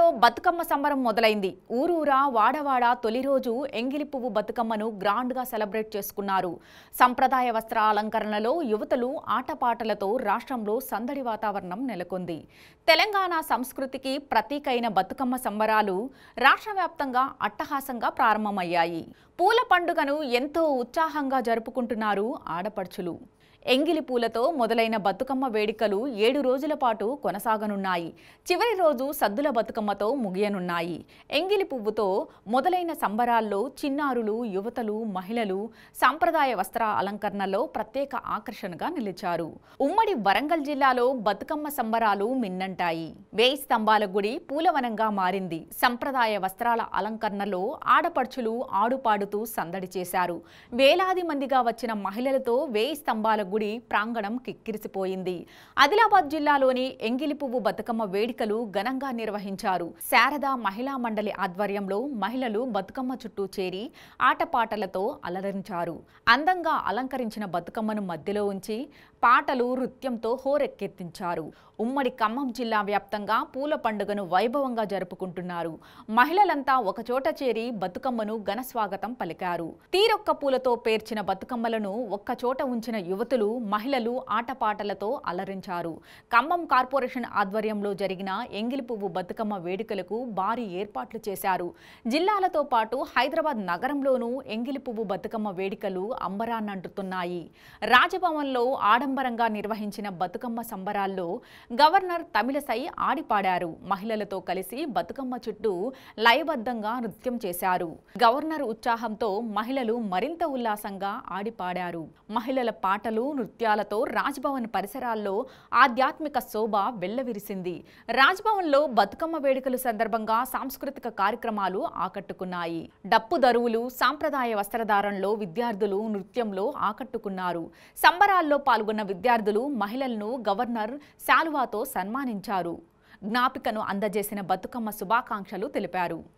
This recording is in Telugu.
బతుకమ్మ సంబరం మొదలైంది ఊరూరా వాడవాడ తొలి రోజు ఎంగిలి పువ్వు బతుకమ్మను గ్రాండ్గా సెలబ్రేట్ చేసుకున్నారు సంప్రదాయ వస్త్ర అలంకరణలో యువతలు ఆటపాటలతో రాష్ట్రంలో సందడి వాతావరణం నెలకొంది తెలంగాణ సంస్కృతికి ప్రతీకైన బతుకమ్మ సంబరాలు రాష్ట్ర వ్యాప్తంగా అట్టహాసంగా ప్రారంభమయ్యాయి పూల పండుగను ఎంతో ఉత్సాహంగా జరుపుకుంటున్నారు ఆడపడుచులు ఎంగిలి పూలతో మొదలైన బతుకమ్మ వేడుకలు ఏడు రోజుల పాటు కొనసాగనున్నాయి చివరి రోజు సద్దుల బతుకమ్మతో ముగియనున్నాయి ఎంగిలి పువ్వుతో మొదలైన సంబరాల్లో చిన్నారులు యువతలు మహిళలు సాంప్రదాయ వస్త్ర అలంకరణలో ప్రత్యేక ఆకర్షణగా నిలిచారు ఉమ్మడి వరంగల్ జిల్లాలో బతుకమ్మ సంబరాలు మిన్నంటాయి వేయి స్తంభాల గుడి పూలవనంగా మారింది సంప్రదాయ వస్త్రాల అలంకరణలో ఆడపడుచులు ఆడుపాడుతూ సందడి చేశారు వేలాది మందిగా వచ్చిన మహిళలతో వేయి స్తంభాల గుడి ప్రాంగణం కిక్కిరిసిపోయింది ఆదిలాబాద్ జిల్లాలోని ఎంగిలి పువ్వు బతుకమ్మ వేడుకలు ఘనంగా నిర్వహించారు శారద మహిళా మండలి ఆధ్వర్యంలో మహిళలు బతుకమ్మ చుట్టూ చేరి ఆటపాటలతో అలరించారు అందంగా అలంకరించిన బతుకమ్మను మధ్యలో ఉంచి పాటలు నృత్యంతో హోరెక్కెత్తించారు ఉమ్మడి ఖమ్మం జిల్లా వ్యాప్తంగా పూల పండుగను వైభవంగా జరుపుకుంటున్నారు మహిళలంతా ఒకచోట చేరి బతుకమ్మను ఘన స్వాగతం పలికారు తీరొక్క పూలతో పేర్చిన బతుకమ్మలను ఒక్కచోట ఉంచిన యువతులు మహిళలు ఆటపాటలతో అలరించారు ఖమ్మం కార్పొరేషన్ ఆధ్వర్యంలో జరిగిన ఎంగిలి పువ్వు బతుకమ్మ వేడుకలకు భారీ ఏర్పాట్లు చేశారు జిల్లాలతో పాటు హైదరాబాద్ నగరంలోనూ ఎంగిలి పువ్వు బతుకమ్మ వేడుకలు అంబరాన్నంటుతున్నాయి రాజభవన్లో ఆడంబరంగా నిర్వహించిన బతుకమ్మ సంబరాల్లో గవర్నర్ తమిళసై ఆడిపాడారు మహిళలతో కలిసి బతుకమ్మ చుట్టూ లయబద్ధంగా నృత్యం చేశారు గవర్నర్ ఉత్సాహంతో మహిళలు మరింత ఉల్లాసంగా ఆడిపాడారు మహిళల పాటలు నృత్యాలతో రాజ్భవన్ పరిసరాల్లో ఆధ్యాత్మిక శోభ వెల్లవిరిసింది రాజ్భవన్లో బతుకమ్మ వేడుకల సందర్భంగా సాంస్కృతిక కార్యక్రమాలు ఆకట్టుకున్నాయి డప్పు దరువులు సాంప్రదాయ వస్త్రధారణలో విద్యార్థులు నృత్యంలో ఆకట్టుకున్నారు సంబరాల్లో పాల్గొన్న విద్యార్థులు మహిళలను గవర్నర్ శాలువాతో సన్మానించారు జ్ఞాపికను అందజేసిన బతుకమ్మ శుభాకాంక్షలు తెలిపారు